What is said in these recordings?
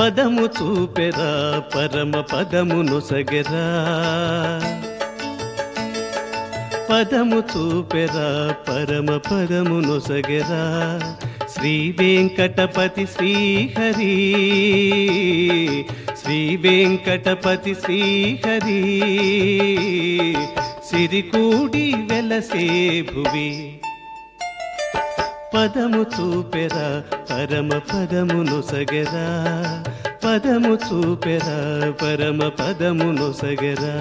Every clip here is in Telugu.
పదము చూపెరా పరమ పదమును సగెరా పదము చూపెరా పరమ పదమును సగెరా శ్రీ వెంకటపతి శ్రీహరి శ్రీ వెంకటపతి శ్రీహరి సిరికూడి వెలసే భువి పదము చూపెరా పరమ పదమును సగరా పదము చూపెరా పరమ పదమును సగరా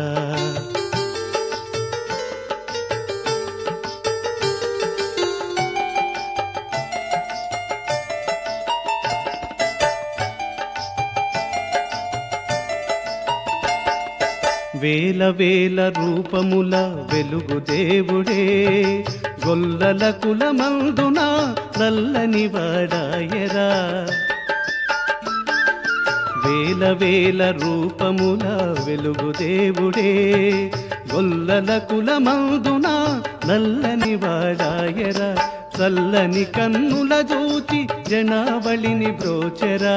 వేల వేల రూపముల వెలుగు దేవుడే గొల్లల కులమందున నల్లని వాడాయరా వేల వేల రూపముల వెలుగు దేవుడే గొల్లల కులమందున నల్లని వాడాయరా చల్లని కన్నుల చూచి జనావళిని బ్రోచెరా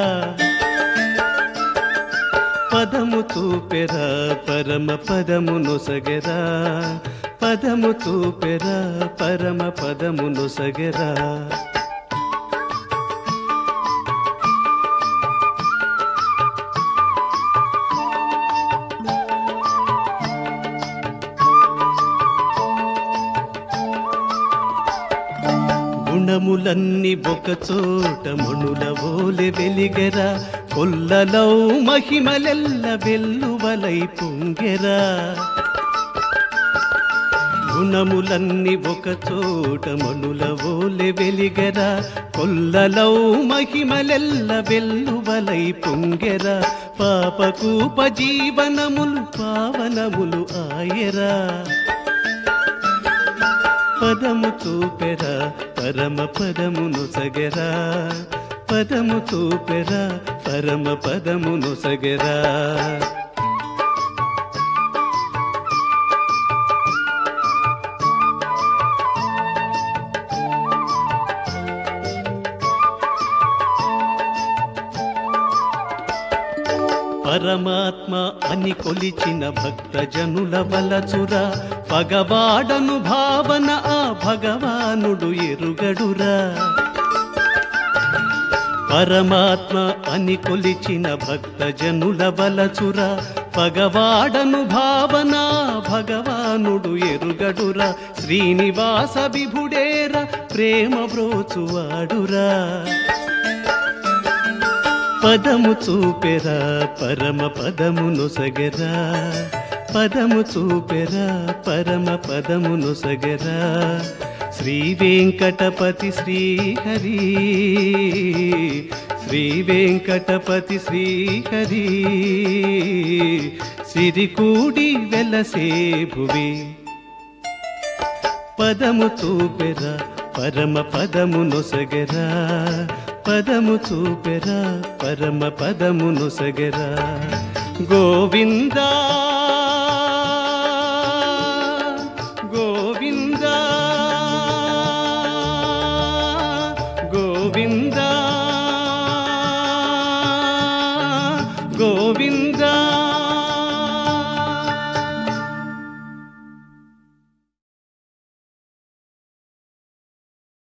పదము చూపెరా పరమ పదమును సగరా పదము చూపెరా పరమ పదమును సగరా గుణములన్నీ ఒక చోట మణుల ఓలె వెలిగెరా కొల్లలో మహిమలెల్ల వెల్లువలై పొంగెరా గుణములన్నీ ఒక చోట మణుల ఓలె వెలిగెరా కొల్లలో మహిమలెల్ల వెల్లువలై పొంగెరా పాపకూప జీవనములు పావనములు ఆయరా పదము చూపెరా పరమ పదమును సగరా పదము చూపెరా పరమ పదమును సగరా పరమాత్మ అని కొలిచిన భక్తజనుల వలచురా పగవాడను భావన ఆ భగవానుడు ఎరుగడురా పరమాత్మ అని కొలిచిన భక్తజనుల వలచురా పగవాడను భావన భగవానుడు ఎరుగడురా శ్రీనివాస విభుడేర ప్రేమ బ్రోచువాడురా పదము చూపెరా పరమ పదమును సగరా పదము చూపెరా పరమ పదమును సగరా శ్రీ వెంకటపతి శ్రీహరి శ్రీ వెంకటపతి శ్రీహరి సిరికూడి వెలసే భువి పదము చూపెరా పరమ పదమును సగరా పదము చూపెరా పరమ పదమును సగరా గోవిందా గోవిందా గోవిందా గోవింద